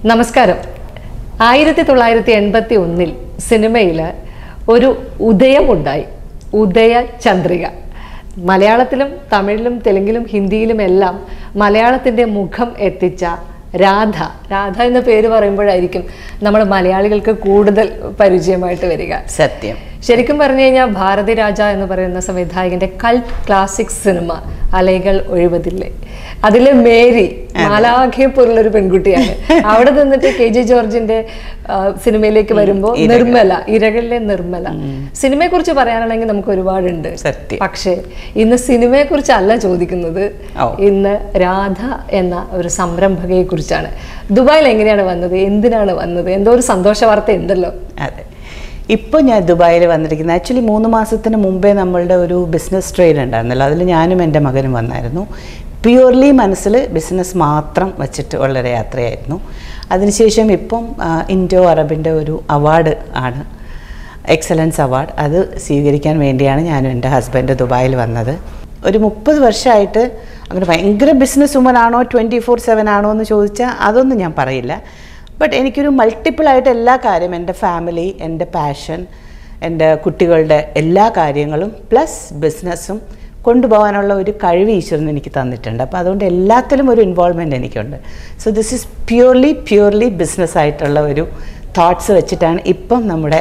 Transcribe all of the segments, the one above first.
നമസ്കാരം ആയിരത്തി തൊള്ളായിരത്തി എൺപത്തി ഒന്നിൽ സിനിമയിൽ ഒരു ഉദയമുണ്ടായി ഉദയ ചന്ദ്രിക മലയാളത്തിലും തമിഴിലും തെലുങ്കിലും ഹിന്ദിയിലും എല്ലാം മലയാളത്തിൻ്റെ മുഖം എത്തിച്ച രാധ രാധ എന്ന പേര് പറയുമ്പോഴായിരിക്കും നമ്മുടെ മലയാളികൾക്ക് കൂടുതൽ പരിചയമായിട്ട് വരിക സത്യം ശരിക്കും പറഞ്ഞു കഴിഞ്ഞാൽ ഭാരതി രാജ എന്ന് പറയുന്ന സംവിധായകന്റെ cult classic cinema Alaigal Oivathillai അതിലെ മേരി മാലാഖയെ പോലുള്ള ഒരു പെൺകുട്ടിയാണ് അവിടെ നിന്നിട്ട് കെ ജെ ജോർജിന്റെ ആ, സിനിമയിലേക്ക് വരുമ്പോൾ നിർമ്മല ഇരകളിലെ നിർമ്മല സിനിമയെ കുറിച്ച് പറയാനാണെങ്കിൽ നമുക്ക് ഒരുപാടുണ്ട് സത്യം. പക്ഷേ ഇന്ന് സിനിമയെ കുറിച്ചല്ല ചോദിക്കുന്നത് ഓ. ഇന്ന് രാധ എന്ന ഒരു സംരംഭകയെ കുറിച്ചാണ് ദുബായിൽ എങ്ങനെയാണ് വന്നത് എന്തിനാണ് വന്നത് എന്തോ ഒരു സന്തോഷ വാർത്ത ഉണ്ടല്ലോ അതെ ഇപ്പോൾ ഞാൻ ദുബായിൽ വന്നിരിക്കുന്നത് ആക്ച്വലി മൂന്ന് മാസത്തിന് മുമ്പേ നമ്മളുടെ ഒരു ബിസിനസ് ട്രെയിൻ ഉണ്ടായിരുന്നല്ലോ അതിൽ ഞാനും എൻ്റെ മകനും വന്നായിരുന്നു പ്യുവർലി മനസ്സിൽ ബിസിനസ് മാത്രം വച്ചിട്ട് ഉള്ളൊരു യാത്രയായിരുന്നു അതിനുശേഷം ഇപ്പം ആ, ഇൻഡോ അറബിൻ്റെ ഒരു അവാർഡ് ആണ് എക്സലൻസ് അവാർഡ് അത് സ്വീകരിക്കാൻ വേണ്ടിയാണ് ഞാനും എൻ്റെ ഹസ്ബൻഡ് ദുബായിൽ വന്നത് ഒരു മുപ്പത് വർഷമായിട്ട് അങ്ങനെ ഭയങ്കര ബിസിനസ് വുമൻ ആണോ ട്വൻറ്റി ഫോർ സെവൻ ആണോ എന്ന് ചോദിച്ചാൽ അതൊന്നും ഞാൻ പറയില്ല ബട്ട് എനിക്കൊരു മൾട്ടിപ്പിൾ ആയിട്ട് എല്ലാ കാര്യം എൻ്റെ ഫാമിലി എൻ്റെ പാഷൻ എൻ്റെ കുട്ടികളുടെ എല്ലാ കാര്യങ്ങളും പ്ലസ് ബിസിനസ്സും കൊണ്ടുപോകാനുള്ള ഒരു കഴിവ് ഈശ്വരൻ എനിക്ക് തന്നിട്ടുണ്ട് അപ്പോൾ അതുകൊണ്ട് എല്ലാത്തിലും ഒരു ഇൻവോൾവ്മെൻറ്റ് എനിക്കുണ്ട് so this is purely purely business ആയിട്ടുള്ള ഒരു തോട്ട്സ് വെച്ചിട്ടാണ് ഇപ്പം നമ്മുടെ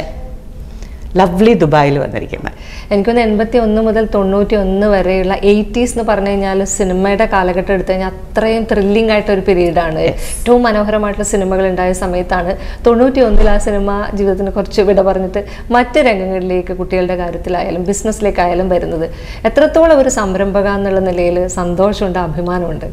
ലവ്ലി ദുബായിൽ വന്നിരിക്കുന്നത് എനിക്കൊന്ന് എൺപത്തി ഒന്ന് മുതൽ തൊണ്ണൂറ്റി ഒന്ന് വരെയുള്ള എയ്റ്റീസ് എന്ന് പറഞ്ഞു കഴിഞ്ഞാൽ സിനിമയുടെ കാലഘട്ടം എടുത്തു കഴിഞ്ഞാൽ അത്രയും ത്രില്ലിംഗ് ആയിട്ട് ഒരു പീരീഡാണ് ഏറ്റവും മനോഹരമായിട്ടുള്ള സിനിമകൾ ഉണ്ടായ സമയത്താണ് തൊണ്ണൂറ്റി ഒന്നിൽ ആ സിനിമ ജീവിതത്തിന് കുറച്ച് വിട പറഞ്ഞിട്ട് മറ്റ് രംഗങ്ങളിലേക്ക് കുട്ടികളുടെ കാര്യത്തിലായാലും ബിസിനസ്സിലേക്കായാലും വരുന്നത് എത്രത്തോളം ഒരു സംരംഭക എന്നുള്ള നിലയിൽ സന്തോഷമുണ്ട് അഭിമാനമുണ്ട്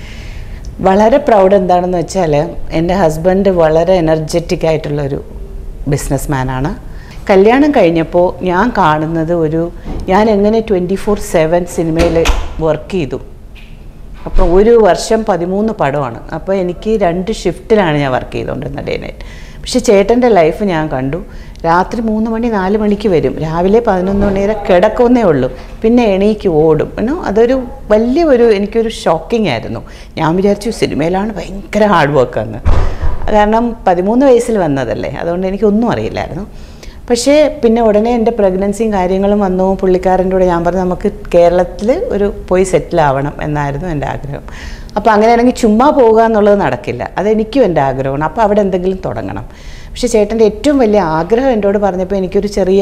വളരെ പ്രൗഡ് എന്താണെന്ന് വെച്ചാൽ എൻ്റെ ഹസ്ബൻഡ് വളരെ എനർജറ്റിക് ആയിട്ടുള്ളൊരു ബിസിനസ് മാനാണ് കല്യാണം കഴിഞ്ഞപ്പോൾ ഞാൻ കാണുന്നത് ഒരു ഞാൻ എങ്ങനെ ട്വൻറ്റി ഫോർ സെവൻ സിനിമയിൽ വർക്ക് ചെയ്തു അപ്പോൾ ഒരു വർഷം പതിമൂന്ന് പടമാണ് അപ്പോൾ എനിക്ക് രണ്ട് ഷിഫ്റ്റിലാണ് ഞാൻ വർക്ക് ചെയ്തുകൊണ്ടിരുന്നത് ഡേ നൈറ്റ് പക്ഷെ ചേട്ടൻ്റെ ലൈഫ് ഞാൻ കണ്ടു രാത്രി മൂന്ന് മണി നാല് മണിക്ക് വരും രാവിലെ പതിനൊന്ന് മണി വരെ കിടക്കുന്നേ ഉള്ളൂ പിന്നെ എണീക്ക് ഓടും എന്നോ അതൊരു വലിയ ഒരു എനിക്കൊരു ഷോക്കിംഗ് ആയിരുന്നു ഞാൻ വിചാരിച്ചു സിനിമയിലാണ് ഭയങ്കര ഹാർഡ് വർക്ക് എന്ന് കാരണം പതിമൂന്ന് വയസ്സിൽ വന്നതല്ലേ അതുകൊണ്ട് എനിക്കൊന്നും അറിയില്ലായിരുന്നു പക്ഷേ പിന്നെ ഉടനെ എൻ്റെ പ്രഗ്നൻസിയും കാര്യങ്ങളും വന്നു പുള്ളിക്കാരൻ്റെ കൂടെ ഞാൻ പറഞ്ഞു നമുക്ക് കേരളത്തിൽ ഒരു പോയി സെറ്റിൽ ആവണം എന്നായിരുന്നു എൻ്റെ ആഗ്രഹം അപ്പോൾ അങ്ങനെയാണെങ്കിൽ ചുമ്മാ പോകുക എന്നുള്ളത് നടക്കില്ല അതെനിക്കും എൻ്റെ ആഗ്രഹമാണ് അപ്പോൾ അവിടെ എന്തെങ്കിലും തുടങ്ങണം പക്ഷേ ചേട്ടൻ്റെ ഏറ്റവും വലിയ ആഗ്രഹം എന്നോട് പറഞ്ഞപ്പോൾ എനിക്കൊരു ചെറിയ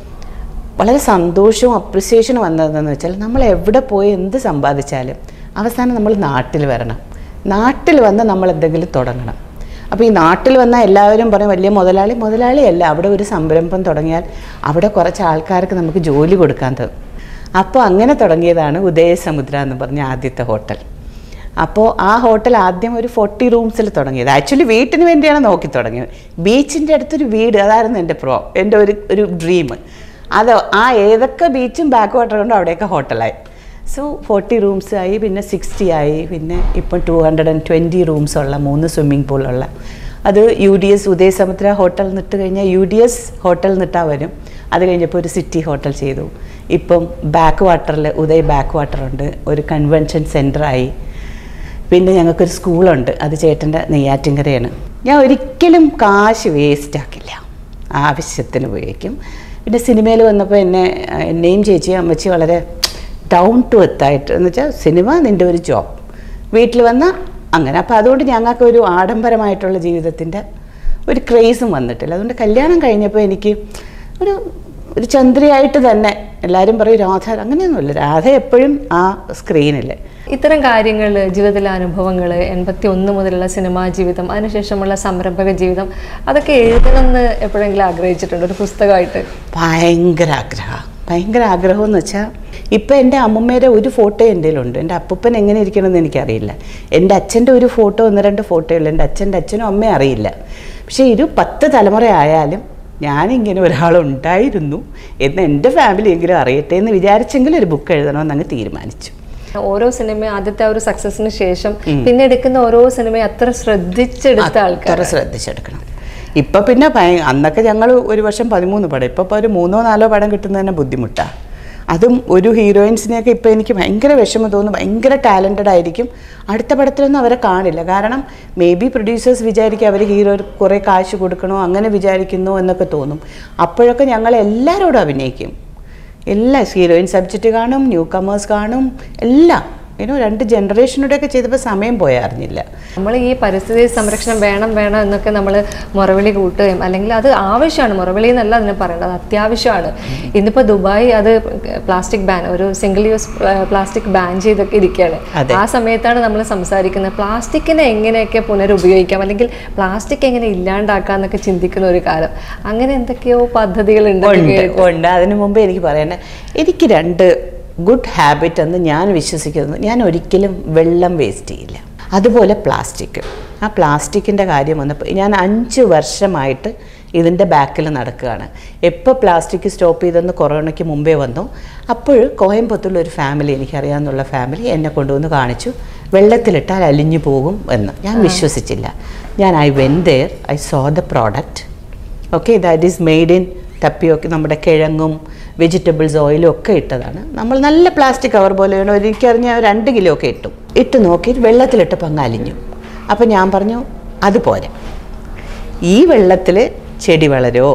വളരെ സന്തോഷവും അപ്രിസിയേഷനും വന്നതെന്ന് വെച്ചാൽ നമ്മൾ എവിടെ പോയി എന്ത് സമ്പാദിച്ചാലും അവസാനം നമ്മൾ നാട്ടിൽ വരണം നാട്ടിൽ വന്ന് നമ്മൾ എന്തെങ്കിലും തുടങ്ങണം അപ്പോൾ ഈ നാട്ടിൽ വന്നാൽ എല്ലാവരും പറയും വലിയ മുതലാളി മുതലാളിയല്ല അവിടെ ഒരു സംരംഭം തുടങ്ങിയാൽ അവിടെ കുറച്ച് ആൾക്കാർക്ക് നമുക്ക് ജോലി കൊടുക്കാൻ തോന്നും അപ്പോൾ അങ്ങനെ തുടങ്ങിയതാണ് ഉദയസമുദ്ര എന്ന് പറഞ്ഞ ആദ്യത്തെ ഹോട്ടൽ അപ്പോൾ ആ ഹോട്ടൽ ആദ്യം ഒരു ഫോർട്ടി റൂംസിൽ തുടങ്ങിയത് ആക്ച്വലി വീട്ടിന് വേണ്ടിയാണ് നോക്കി തുടങ്ങിയത് ബീച്ചിൻ്റെ അടുത്തൊരു വീട് അതായിരുന്നു എൻ്റെ പ്രോ എൻ്റെ ഒരു ഒരു ഡ്രീം അത് ആ ഏതൊക്കെ ബീച്ചും ബാക്ക് വാട്ടർ കൊണ്ടും അവിടെയൊക്കെ ഹോട്ടലായി സോ ഫോർട്ടി റൂംസ് ആയി പിന്നെ സിക്സ്റ്റി ആയി പിന്നെ ഇപ്പം two hundred and twenty rooms ഉള്ള മൂന്ന് സ്വിമ്മിംഗ് പൂളുള്ള അത് U D S Udayasamudra hotel നിട്ട് കഴിഞ്ഞാൽ യു ഡി എസ് ഹോട്ടൽ നിട്ടാ വരും അത് കഴിഞ്ഞപ്പോൾ ഒരു സിറ്റി ഹോട്ടൽ ചെയ്തു ഇപ്പം ബാക്ക് വാട്ടറിൽ ഉദയ് ബാക്ക് വാട്ടർ ഉണ്ട് ഒരു കൺവെൻഷൻ സെൻ്ററായി പിന്നെ ഞങ്ങൾക്കൊരു സ്കൂളുണ്ട് അത് ചേട്ടൻ്റെ നെയ്യാറ്റിൻകരയാണ് ഞാൻ ഒരിക്കലും കാശ് വേസ്റ്റ് ആക്കില്ല ആവശ്യത്തിന് ഉപയോഗിക്കും പിന്നെ സിനിമയിൽ വന്നപ്പോൾ എന്നെ എന്നെയും ചേച്ചിയും അമ്മച്ചി വളരെ ഡൗൺ ടു എത്തായിട്ട് എന്ന് വെച്ചാൽ സിനിമ നിൻ്റെ ഒരു ജോബ് വീട്ടിൽ വന്ന അങ്ങനെ അപ്പോൾ അതുകൊണ്ട് ഞങ്ങൾക്ക് ഒരു ആഡംബരമായിട്ടുള്ള ജീവിതത്തിൻ്റെ ഒരു ക്രേസും വന്നിട്ടില്ല അതുകൊണ്ട് കല്യാണം കഴിഞ്ഞപ്പോൾ എനിക്ക് ഒരു ഒരു ചന്ദ്രയായിട്ട് തന്നെ എല്ലാവരും പറയും രാധ അങ്ങനെയൊന്നുമില്ല രാധ എപ്പോഴും ആ സ്ക്രീനിൽ ഇത്തരം കാര്യങ്ങൾ ജീവിതത്തിലെ അനുഭവങ്ങൾ എൺപത്തി ഒന്ന് മുതലുള്ള സിനിമാ ജീവിതം അതിനുശേഷമുള്ള സംരംഭക ജീവിതം അതൊക്കെ എഴുതണമെന്ന് എപ്പോഴെങ്കിലും ആഗ്രഹിച്ചിട്ടുണ്ട് ഒരു പുസ്തകമായിട്ട് ഭയങ്കര ആഗ്രഹം ഭയങ്കര ആഗ്രഹം എന്ന് വെച്ചാൽ ഇപ്പം എൻ്റെ അമ്മമ്മയുടെ ഒരു ഫോട്ടോ എൻ്റെ കയ്യിലുണ്ട് എൻ്റെ അപ്പൂപ്പൻ എങ്ങനെ ഇരിക്കണമെന്ന് എനിക്കറിയില്ല എൻ്റെ അച്ഛൻ്റെ ഒരു ഫോട്ടോ ഒന്ന് രണ്ട് ഫോട്ടോ ഉള്ളൂ എൻ്റെ അച്ഛൻ്റെ അച്ഛനും അമ്മയും അറിയില്ല പക്ഷേ ഒരു പത്ത് തലമുറ ആയാലും ഞാനിങ്ങനെ ഒരാളുണ്ടായിരുന്നു എന്ന് എൻ്റെ ഫാമിലി എങ്കിലും അറിയട്ടെ എന്ന് വിചാരിച്ചെങ്കിലും ഒരു ബുക്ക് എഴുതണമെന്ന് അങ്ങ് തീരുമാനിച്ചു ഓരോ സിനിമ ആദ്യത്തെ ആ ഒരു സക്സസിന് ശേഷം പിന്നെ എടുക്കുന്ന ഓരോ സിനിമയും അത്ര ശ്രദ്ധിച്ചെടുത്ത ആൾക്കാർ അത്ര ശ്രദ്ധിച്ചെടുക്കണം ഇപ്പം പിന്നെ ഭയ അന്നൊക്കെ ഞങ്ങൾ ഒരു വർഷം പതിമൂന്ന് പടം ഇപ്പം ഇപ്പോൾ ഒരു മൂന്നോ നാലോ പടം കിട്ടുന്നത് തന്നെ ബുദ്ധിമുട്ടാണ് അതും ഒരു ഹീറോയിൻസിനെയൊക്കെ ഇപ്പോൾ എനിക്ക് ഭയങ്കര വിഷമം തോന്നും ഭയങ്കര ടാലൻറ്റഡ് ആയിരിക്കും അടുത്ത പടത്തിലൊന്നും അവരെ കാണില്ല കാരണം മേ ബി പ്രൊഡ്യൂസേഴ്സ് വിചാരിക്കും അവർ ഹീറോ കുറേ കാശ് കൊടുക്കണോ അങ്ങനെ വിചാരിക്കുന്നു എന്നൊക്കെ തോന്നും അപ്പോഴൊക്കെ ഞങ്ങൾ എല്ലാവരോടും അഭിനയിക്കും എല്ലാ ഹീറോയിൻ സബ്ജക്റ്റ് കാണും ന്യൂ കമേഴ്സ് കാണും എല്ലാം ഏനോ രണ്ട് ജനറേഷനോടെയൊക്കെ ചെയ്തപ്പോൾ സമയം പോയി അറിഞ്ഞില്ല നമ്മൾ ഈ പരിസ്ഥിതി സംരക്ഷണം വേണം വേണം എന്നൊക്കെ നമ്മൾ മുറവിളി കൂട്ടുകയും അല്ലെങ്കിൽ അത് ആവശ്യമാണ് മുറവിളി എന്നല്ല അതിനെ പറയേണ്ടത് അത് അത്യാവശ്യമാണ് ഇന്നിപ്പോൾ ദുബായ് അത് പ്ലാസ്റ്റിക് ബാൻ ഒരു സിംഗിൾ യൂസ് പ്ലാസ്റ്റിക് ബാൻ ചെയ്തൊക്കെ ഇരിക്കുകയാണ് അതെ. ആ സമയത്താണ് നമ്മൾ സംസാരിക്കുന്നത് പ്ലാസ്റ്റിക്കിനെ എങ്ങനെയൊക്കെ പുനരുപയോഗിക്കാം അല്ലെങ്കിൽ പ്ലാസ്റ്റിക് എങ്ങനെ ഇല്ലാണ്ടാക്കാം എന്നൊക്കെ ചിന്തിക്കുന്ന ഒരു കാലം അങ്ങനെ എന്തൊക്കെയോ പദ്ധതികളുണ്ട് ഉണ്ട് ഉണ്ട് അതിനു മുമ്പേ എനിക്ക് പറയണേ എനിക്ക് രണ്ട് ഗുഡ് ഹാബിറ്റ് എന്ന് ഞാൻ വിശ്വസിക്കുന്നത് ഞാൻ ഒരിക്കലും വെള്ളം വേസ്റ്റ് ചെയ്യില്ല അതുപോലെ പ്ലാസ്റ്റിക് ആ പ്ലാസ്റ്റിക്കിൻ്റെ കാര്യം വന്നപ്പോൾ ഞാൻ അഞ്ച് വർഷമായിട്ട് ഇതിൻ്റെ ബാക്കിൽ നടക്കുകയാണ് എപ്പോൾ പ്ലാസ്റ്റിക് സ്റ്റോപ്പ് ചെയ്തെന്ന് കൊറോണയ്ക്ക് മുമ്പേ വന്നു അപ്പോൾ കോയമ്പത്തൂരിൽ ഒരു ഫാമിലി എനിക്കറിയാമെന്നുള്ള ഫാമിലി എന്നെ കൊണ്ടുവന്ന് കാണിച്ചു വെള്ളത്തിലിട്ടാൽ അലിഞ്ഞു പോകും എന്ന് ഞാൻ വിശ്വസിച്ചില്ല ഞാൻ I when there I saw the product okay that is made in ടപ്പിയൊക്കെ നമ്മുടെ കിഴങ്ങും വെജിറ്റബിൾസ് ഓയിലും ഒക്കെ ഇട്ടതാണ് നമ്മൾ നല്ല പ്ലാസ്റ്റിക് കവർ പോലെ വേണം എനിക്കറിഞ്ഞ രണ്ട് കിലോ ഒക്കെ ഇട്ടു ഇട്ട് നോക്കി വെള്ളത്തിലിട്ടപ്പോൾ അങ്ങ് അലിഞ്ഞു അപ്പം ഞാൻ പറഞ്ഞു അത് പോരാ ഈ വെള്ളത്തിൽ ചെടി വളരോ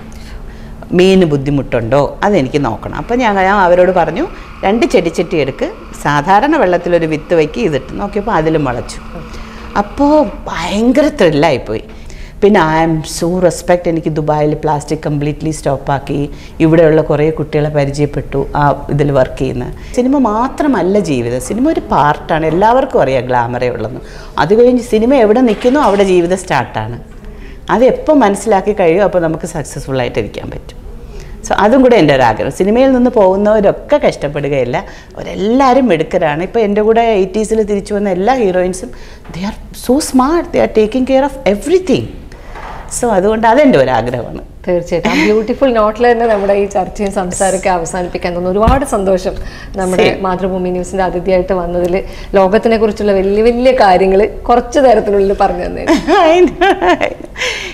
മീന് ബുദ്ധിമുട്ടുണ്ടോ അതെനിക്ക് നോക്കണം അപ്പോൾ ഞാൻ ഞാൻ അവരോട് പറഞ്ഞു രണ്ട് ചെടിച്ചട്ടി എടുക്ക് സാധാരണ വെള്ളത്തിലൊരു വിത്ത് വയ്ക്ക് ഇതിട്ട് നോക്കിയപ്പോൾ അതിലും മുളച്ചു അപ്പോൾ ഭയങ്കര ത്രില്ലായിപ്പോയി പിന്നെ ഐ ആം സോ റെസ്പെക്ട് എനിക്ക് ദുബായിൽ പ്ലാസ്റ്റിക് കംപ്ലീറ്റ്ലി സ്റ്റോപ്പാക്കി ഇവിടെയുള്ള കുറേ കുട്ടികളെ പരിചയപ്പെട്ടു ആ ഇതിൽ വർക്ക് ചെയ്യുന്ന സിനിമ മാത്രമല്ല ജീവിതം സിനിമ ഒരു പാർട്ടാണ് എല്ലാവർക്കും അറിയാം ഗ്ലാമറേ ഉള്ളെന്ന് അത് കഴിഞ്ഞ് സിനിമ എവിടെ നിൽക്കുന്നോ അവിടെ ജീവിതം സ്റ്റാർട്ടാണ് അത് എപ്പോൾ മനസ്സിലാക്കി കഴിയുമോ അപ്പോൾ നമുക്ക് സക്സസ്ഫുൾ ആയിട്ട് ഇരിക്കാൻ പറ്റും സോ അതും കൂടെ എൻ്റെ ഒരു ആഗ്രഹം സിനിമയിൽ നിന്ന് പോകുന്നവരൊക്കെ കഷ്ടപ്പെടുകയില്ല അവരെല്ലാവരും മിടുക്കരാണ് ഇപ്പോൾ എൻ്റെ കൂടെ എയ്റ്റീസിൽ തിരിച്ചു വന്ന എല്ലാ ഹീറോയിൻസും they are so smart they are taking care of everything so അതുകൊണ്ട് അതെൻ്റെ ഒരു ആഗ്രഹമാണ് തീർച്ചയായിട്ടും ബ്യൂട്ടിഫുൾ നോട്ടിൽ തന്നെ നമ്മുടെ ഈ ചർച്ചയും സംസാരമൊക്കെ അവസാനിപ്പിക്കാൻ തോന്നുന്നു ഒരുപാട് സന്തോഷം നമ്മുടെ മാതൃഭൂമി ന്യൂസിന്റെ അതിഥിയായിട്ട് വന്നതിൽ ലോകത്തിനെ കുറിച്ചുള്ള വലിയ വലിയ കാര്യങ്ങൾ കുറച്ച് നേരത്തിനുള്ളിൽ പറഞ്ഞു തന്നെ